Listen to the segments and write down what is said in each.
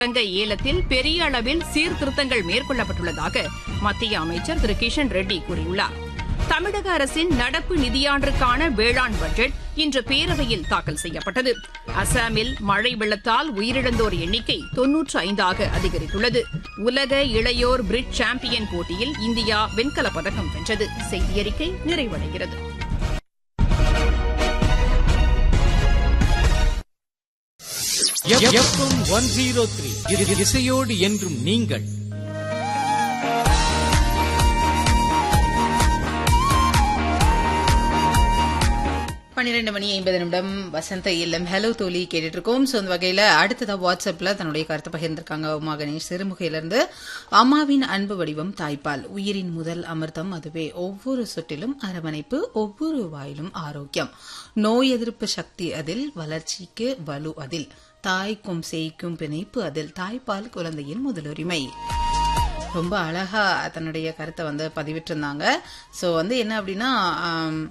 தங்க ஏலத்தில் பெரிய அளவில் சீர்திருத்தங்கள் மேற்கொள்ளப்பட்டுள்ளதாக மத்திய அமைச்சர் திரு கிஷன் ரெட்டி கூறியுள்ளார் தமிழக அரசின் நடப்பு நிதியாண்டிற்கான வேளாண் பட்ஜெட் இன்று பேரவையில் தாக்கல் செய்யப்பட்டது அசாமில் மழை வெள்ளத்தால் உயிரிழந்தோர் எண்ணிக்கை தொன்னூற்று ஐந்தாக அதிகரித்துள்ளது உலக இளையோர் பிரிட்ஜ் சாம்பியன் போட்டியில் இந்தியா வெண்கலப் பதக்கம் வென்றது செய்தியறிக்கை நிறைவடைகிறது எஃப்எம் ஒன் ஜீரோ த்ரீ இசையோடு என்றும் நீங்கள் பன்னிரெண்டு மணி ஐம்பது நிமிடம் வசந்த இல்லம் ஹலோ தோழி கேட்டுட்டு இருக்கோம் ஸோ அந்த வகையில் அடுத்ததா வாட்ஸ்அப்பில் தன்னுடைய கருத்தை பகிர்ந்திருக்காங்க உமா கணேஷ் சிறுமுகையிலிருந்து அம்மாவின் அன்பு வடிவம் தாய்ப்பால் உயிரின் முதல் அமிர்தம் அதுவே ஒவ்வொரு சொட்டிலும் அரவணைப்பு ஒவ்வொரு வாயிலும் ஆரோக்கியம் நோய் எதிர்ப்பு சக்தி அதில் வளர்ச்சிக்கு வலு அதில் தாய்க்கும் சேய்க்கும் பிணைப்பு அதில் தாய்ப்பால் குழந்தையின் முதலுரிமை ரொம்ப அழகா தன்னுடைய கருத்தை வந்து பதிவிட்டிருந்தாங்க ஸோ வந்து என்ன அப்படின்னா ஆம்,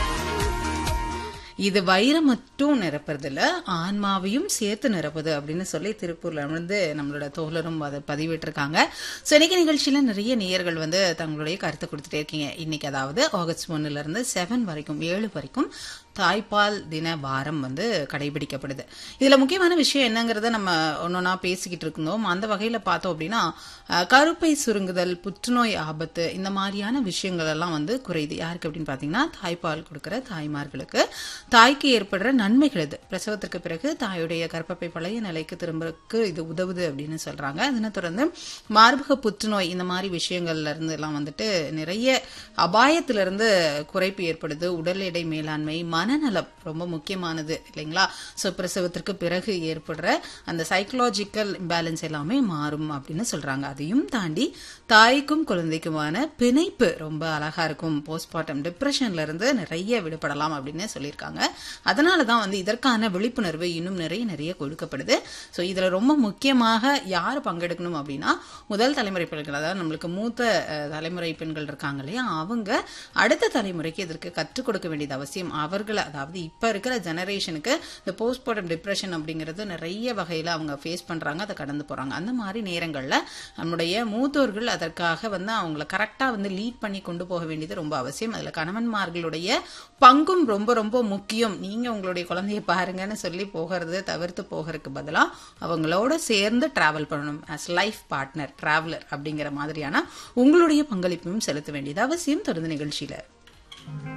இது வைரம் மட்டும் நிரப்புறதில்ல ஆன்மாவையும் சேர்த்து நிரப்புது அப்படின்னு சொல்லி திருப்பூர்ல வந்து நம்மளோட தோழரும் அதை பதிவிட்டிருக்காங்க ஸோ இன்னைக்கு நிகழ்ச்சியில நிறைய நேயர்கள் வந்து தங்களுடைய கருத்தை கொடுத்துட்டே இருக்கீங்க இன்னைக்கு அதாவது ஆகஸ்ட் ஒன்னுல இருந்து செவன் வரைக்கும் ஏழு வரைக்கும் தாய்ப்பால் தின வாரம் வந்து கடைபிடிக்கப்படுது இதுல முக்கியமான விஷயம் என்னங்கிறத நம்ம ஒன்னொன்னா பேசிக்கிட்டு இருந்தோம் அந்த வகையில பார்த்தோம் அப்படின்னா அஹ், கருப்பை சுருங்குதல் புற்றுநோய் ஆபத்து இந்த மாதிரியான விஷயங்கள் எல்லாம் வந்து குறையுது யாருக்கு அப்படின்னு பாத்தீங்கன்னா தாய்ப்பால் கொடுக்கிற தாய்மார்களுக்கு தாய்க்கு ஏற்படுற நன்மைகள் இது பிரசவத்திற்கு பிறகு தாயுடைய கர்ப்பப்பை பழைய நிலைக்கு திரும்பக்கு இது உதவுது அப்படின்னு சொல்றாங்க அதனை தொடர்ந்து மார்பக புற்றுநோய் இந்த மாதிரி விஷயங்கள்ல இருந்து எல்லாம் வந்துட்டு நிறைய அபாயத்திலிருந்து குறைப்பு ஏற்படுது உடல் எடை மேலாண்மை மனநலம் ரொம்ப முக்கியமானது இல்லைங்களா ஸோ பிரசவத்திற்கு பிறகு ஏற்படுற அந்த சைக்கலாஜிக்கல் இம்பேலன்ஸ் எல்லாமே மாறும் அப்படின்னு சொல்றாங்க அதையும் தாண்டி தாய்க்கும் குழந்தைக்குமான பிணைப்பு ரொம்ப அழகா இருக்கும் போஸ்ட்மார்ட்டம் டிப்ரெஷன்ல இருந்து நிறைய விடுபடலாம் அப்படின்னு சொல்லியிருக்காங்க அதனால தான் வந்து இதற்கான விழிப்புணர்வு இன்னும் நிறைய நிறைய கொடுக்கப்படுது ஸோ இதுல ரொம்ப முக்கியமாக யார் பங்கெடுக்கணும் அப்படின்னா முதல் தலைமுறை பெண்கள் அதாவது நம்மளுக்கு மூத்த அஹ், தலைமுறை பெண்கள் இருக்காங்க இல்லையா அவங்க அடுத்த தலைமுறைக்கு இதற்கு கற்றுக் கொடுக்க வேண்டியது அவசியம் அவர்களை அதாவது இப்ப இருக்கிற ஜெனரேஷனுக்கு இந்த போஸ்ட்மார்ட்டம் டிப்ரெஷன் அப்படிங்கிறது நிறைய வகையில அவங்க ஃபேஸ் பண்றாங்க அதை கடந்து போறாங்க அந்த மாதிரி நேரங்கள்ல நம்முடைய மூத்தோர்கள் அதற்காக வந்து அவங்கள கரெக்டா வந்து லீட் பண்ணி கொண்டு போக வேண்டியது ரொம்ப அவசியம் அதுல கணவன்மார்களுடைய பங்கும் ரொம்ப ரொம்ப முக்கியம் நீங்க உங்களுடைய குழந்தைய பாருங்கன்னு சொல்லி போகிறது தவிர்த்து போகிறதுக்கு பதிலா அவங்களோட சேர்ந்து டிராவல் பண்ணணும் as லைஃப் பார்ட்னர் டிராவலர் அப்படிங்கிற மாதிரியான உங்களுடைய பங்களிப்பையும் செலுத்த வேண்டியது அவசியம் தொடர்ந்து நிகழ்ச்சியில